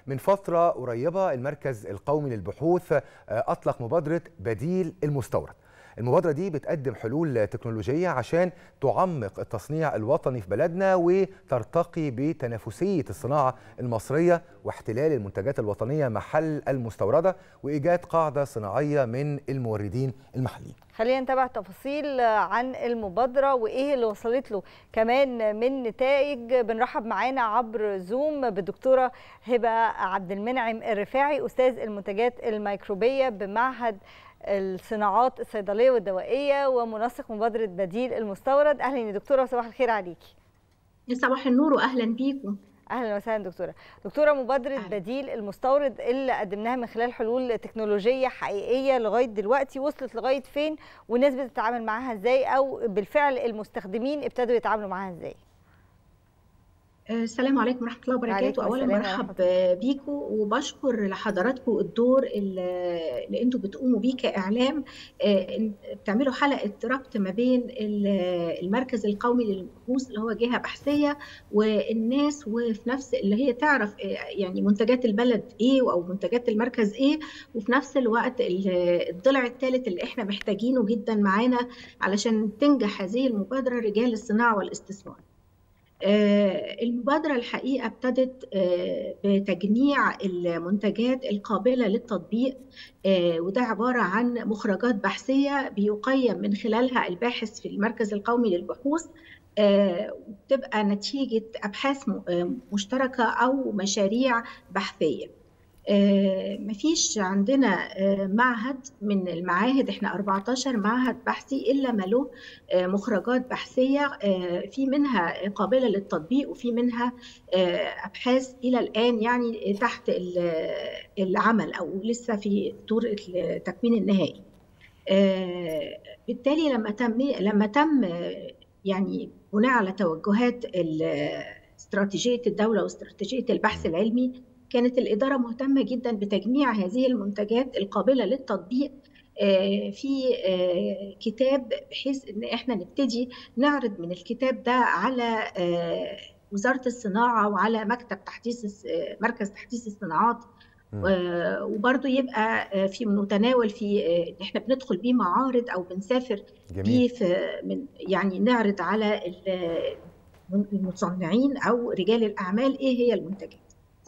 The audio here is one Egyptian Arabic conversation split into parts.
من فترة قريبة المركز القومي للبحوث أطلق مبادرة بديل المستورد المبادرة دي بتقدم حلول تكنولوجية عشان تعمق التصنيع الوطني في بلدنا وترتقي بتنافسية الصناعة المصرية واحتلال المنتجات الوطنية محل المستوردة وإيجاد قاعدة صناعية من الموردين المحليين خلينا نتابع تفاصيل عن المبادرة وإيه اللي وصلت له كمان من نتائج بنرحب معانا عبر زوم بالدكتورة هبة عبد المنعم الرفاعي أستاذ المنتجات الميكروبية بمعهد الصناعات الصيدليه والدوائيه ومنسق مبادره بديل المستورد اهلا يا دكتوره وصباح الخير عليكي صباح النور واهلا بيكم اهلا وسهلا دكتوره دكتوره مبادره أهلا. بديل المستورد اللي قدمناها من خلال حلول تكنولوجيه حقيقيه لغايه دلوقتي وصلت لغايه فين والناس بتتعامل معاها ازاي او بالفعل المستخدمين ابتدوا يتعاملوا معاها ازاي السلام عليكم ورحمة الله وبركاته أولا برحب بيكم وبشكر لحضراتكم الدور اللي انتوا بتقوموا بيه كإعلام بتعملوا حلقة ربط ما بين المركز القومي للبحوث اللي هو جهة بحثية والناس وفي نفس اللي هي تعرف يعني منتجات البلد إيه أو منتجات المركز إيه وفي نفس الوقت الضلع الثالث اللي إحنا محتاجينه جدا معانا علشان تنجح هذه المبادرة رجال الصناعة والاستثمار. المبادرة الحقيقة ابتدت بتجميع المنتجات القابلة للتطبيق وده عبارة عن مخرجات بحثية بيقيم من خلالها الباحث في المركز القومي للبحوث بتبقى نتيجة أبحاث مشتركة أو مشاريع بحثية مفيش عندنا معهد من المعاهد احنا 14 معهد بحثي الا ما له مخرجات بحثيه في منها قابله للتطبيق وفي منها ابحاث الى الان يعني تحت العمل او لسه في دور التكوين النهائي. بالتالي لما تم لما تم يعني بناء على توجهات استراتيجيه الدوله واستراتيجيه البحث العلمي كانت الإدارة مهتمة جدا بتجميع هذه المنتجات القابلة للتطبيق في كتاب بحيث ان احنا نبتدي نعرض من الكتاب ده على وزارة الصناعة وعلى مكتب تحديث مركز تحديث الصناعات وبرضه يبقى في متناول في ان احنا بندخل بيه معارض او بنسافر بيه في من يعني نعرض على المصنعين او رجال الاعمال ايه هي المنتجات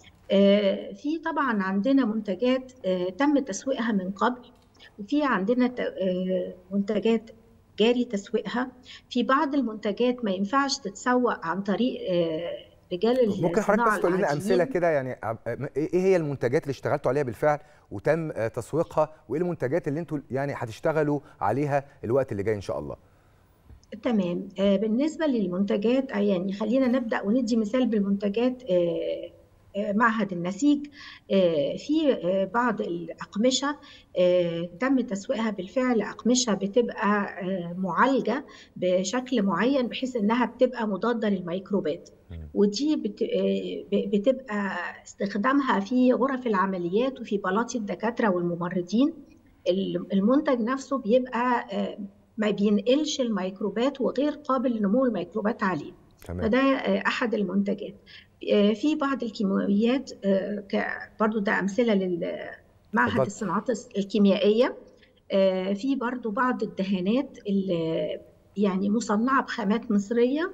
في طبعا عندنا منتجات تم تسويقها من قبل وفي عندنا منتجات جاري تسويقها في بعض المنتجات ما ينفعش تتسوق عن طريق رجال ممكن حضرتك بس تقول لنا امثله كده يعني ايه هي المنتجات اللي اشتغلتوا عليها بالفعل وتم تسويقها وايه المنتجات اللي انتوا يعني هتشتغلوا عليها الوقت اللي جاي ان شاء الله تمام بالنسبه للمنتجات يعني خلينا نبدا وندي مثال بالمنتجات معهد النسيج في بعض الأقمشة تم تسويقها بالفعل أقمشة بتبقى معالجة بشكل معين بحيث إنها بتبقى مضادة للميكروبات ودي بتبقى استخدامها في غرف العمليات وفي بلاطي الدكاترة والممرضين المنتج نفسه بيبقى ما بينقلش الميكروبات وغير قابل لنمو الميكروبات عليه تمام. فده أحد المنتجات في بعض الكيماويات برضو ده أمثلة للمعهد الصناعات الكيميائية في برضو بعض الدهانات اللي يعني مصنعة بخامات مصرية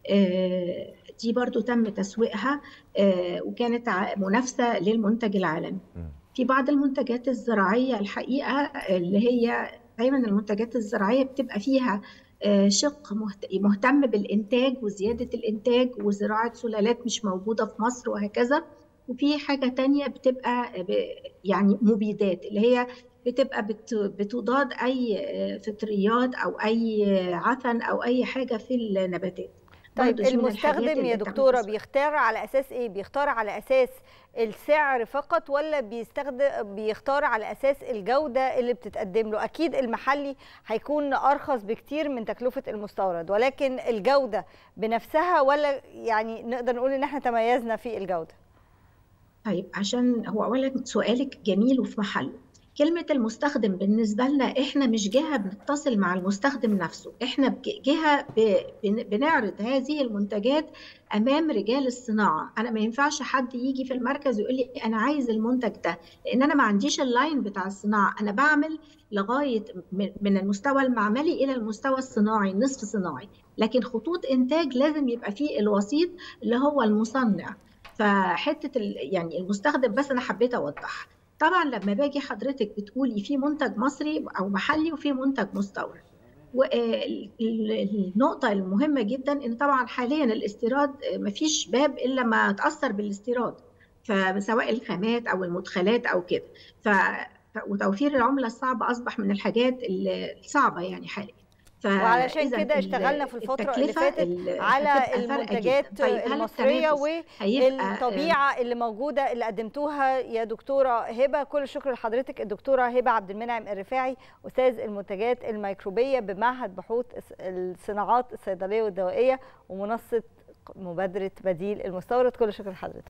دي برضو تم تسويقها وكانت منافسة للمنتج العالمي في بعض المنتجات الزراعية الحقيقة اللي هي دايما المنتجات الزراعية بتبقى فيها شق مهتم بالإنتاج وزيادة الإنتاج وزراعة سلالات مش موجودة في مصر وهكذا وفي حاجة تانية بتبقى يعني مبيدات اللي هي بتبقى بتضاد أي فطريات أو أي عفن أو أي حاجة في النباتات طيب المستخدم يا دكتورة بيختار على أساس إيه؟ بيختار على أساس السعر فقط ولا بيستخدم بيختار على أساس الجودة اللي بتتقدم له؟ أكيد المحلي هيكون أرخص بكتير من تكلفة المستورد ولكن الجودة بنفسها ولا يعني نقدر نقول إن إحنا تميزنا في الجودة؟ طيب عشان هو أولا سؤالك جميل وفي محله كلمة المستخدم بالنسبة لنا إحنا مش جهة بنتصل مع المستخدم نفسه إحنا جهة بنعرض هذه المنتجات أمام رجال الصناعة أنا ما ينفعش حد يجي في المركز ويقول لي أنا عايز المنتج ده لأن أنا ما عنديش اللاين بتاع الصناعة أنا بعمل لغاية من المستوى المعملي إلى المستوى الصناعي نصف صناعي لكن خطوط إنتاج لازم يبقى فيه الوسيط اللي هو المصنع فحتة يعني المستخدم بس أنا حبيت أوضحها طبعا لما باجي حضرتك بتقولي في منتج مصري او محلي وفي منتج مستورد والنقطة المهمة جدا ان طبعا حاليا الاستيراد مفيش باب الا ما تأثر بالاستيراد فسواء الخامات او المدخلات او كده ف وتوفير العملة الصعبة أصبح من الحاجات الصعبة يعني حاليا وعلشان كده اشتغلنا في الفترة اللي فاتت على المنتجات طيب المصرية والطبيعة اللي موجودة اللي قدمتوها يا دكتورة هبة كل الشكر لحضرتك الدكتورة هبة عبد المنعم الرفاعي أستاذ المنتجات الميكروبية بمعهد بحوث الصناعات الصيدلية والدوائية ومنصة مبادرة بديل المستورد كل الشكر لحضرتك